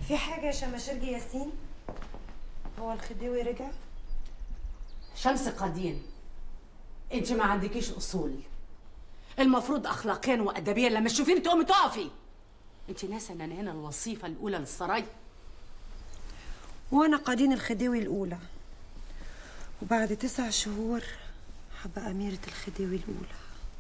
في حاجة يا شماشرجي ياسين؟ هو الخديوي رجع؟ شمس قدين انت ما عندكيش اصول المفروض اخلاقيا وادبيا لما تشوفيني تقومي تقفي انت ناسه ان انا هنا الوظيفه الاولى للسراي وأنا قدين الخديوي الأولى وبعد تسع شهور هبقى أميرة الخديوي الأولى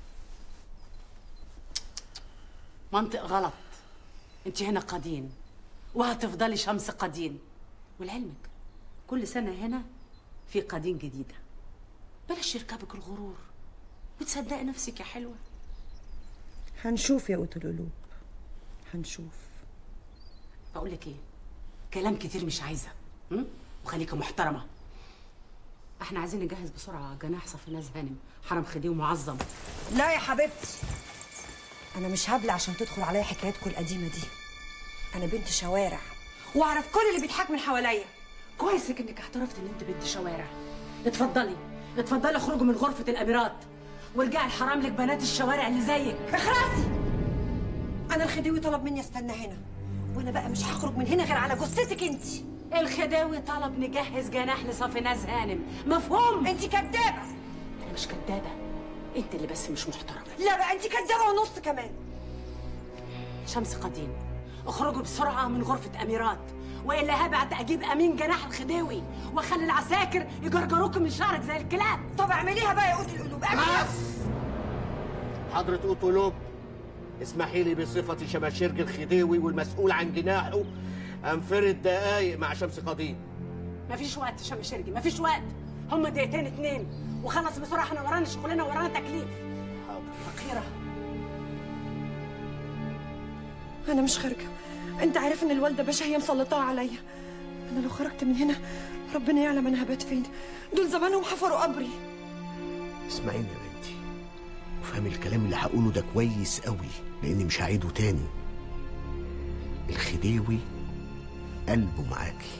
منطق غلط انت هنا قدين وهتفضلي شمس قدين ولعلمك كل سنه هنا في قدين جديده بلاش يركبك الغرور وتصدقي نفسك يا حلوه هنشوف يا قوت القلوب هنشوف بقول لك ايه كلام كتير مش عايزه م? وخليكي محترمه احنا عايزين نجهز بسرعه جناح صفيناز هانم حرم خديوي معظم لا يا حبيبتي أنا مش هبلع عشان تدخل عليا حكايتكم القديمة دي أنا بنت شوارع وأعرف كل اللي بيضحك من حواليا كويسك انك اعترفت ان انت بنت شوارع اتفضلي اتفضلي اخرجي من غرفه الاميرات وارجعي الحرام لك بنات الشوارع اللي زيك اخرسي أنا الخديوي طلب مني استنى هنا وأنا بقى مش هخرج من هنا غير على جثتك أنت الخداوي طلب نجهز جناح لصفيناز هانم مفهوم أنت كدابة انا مش كدابه انت اللي بس مش محترمه لا بقى أنت كدابة ونص كمان شمس قديم اخرجوا بسرعه من غرفه اميرات والا هبعت اجيب امين جناح الخديوي واخلي العساكر يجرجروك من شعرك زي الكلاب طب اعمليها بقى يا قوت القلوب اعمليها حضرة أوتولوب اسمحي لي بصفتي شماشرج الخديوي والمسؤول عن جناحه انفرد دقايق مع شمس قديم مفيش وقت شمشرجي مفيش وقت هما دقيقتين اتنين وخلص بسرعه احنا ورانا شغلنا ورانا تكليف حاضر فقيره أنا مش خارجة أنت عارف إن الوالدة باشا هي مسلطاها عليا أنا لو خرجت من هنا ربنا يعلم أنا هبات فين دول زمانهم حفروا قبري اسمعيني يا بنتي وفهمي الكلام اللي هقوله ده كويس قوي لاني مش هعيده تاني الخديوي قلبه معاكي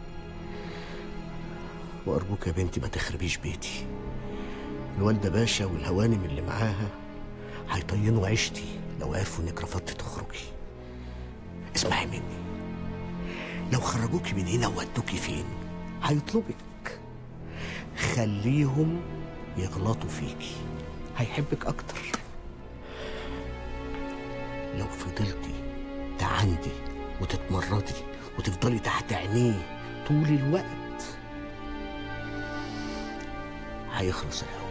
وارجوك يا بنتي ما تخربيش بيتي الوالده باشا والهوانم اللي معاها هيطينوا عيشتي لو عرفوا انك رفضت تخرجي اسمعي مني لو خرجوكي من هنا وودوكي فين هيطلبك خليهم يغلطوا فيكي هيحبك اكتر لو فضلتي تعندي وتتمردي وتفضلي تحت عينيه طول الوقت هيخلص الحب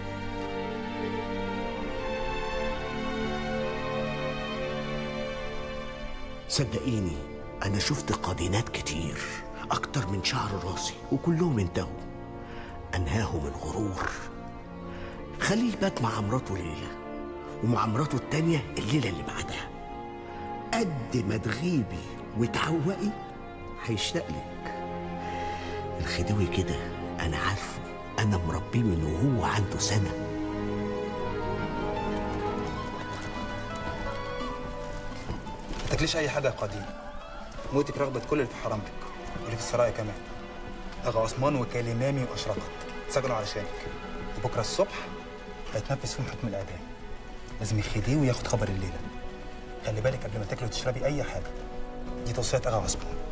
صدقيني انا شفت قادينات كتير اكتر من شعر راسي وكلهم انتهوا انهاهم الغرور خليه يبات مع مراته ليله ومع مراته التانيه الليله اللي بعدها قد ما تغيبي وتعوقي هيشتاق لك الخديوي كده انا عارفه انا مربيه من وهو عنده سنه ما تاكليش اي حاجه يا قديم موتك رغبه كل اللي في حرمتك واللي في السرايا كمان اغا عثمان وكالي مامي واشرقت سجنوا علشانك وبكره الصبح هيتنفذ فيهم حكم الاعدام لازم الخديوي ياخد خبر الليله خلي بالك قبل ما تاكلي وتشربي اي حاجه دي توصيات اغا عثمان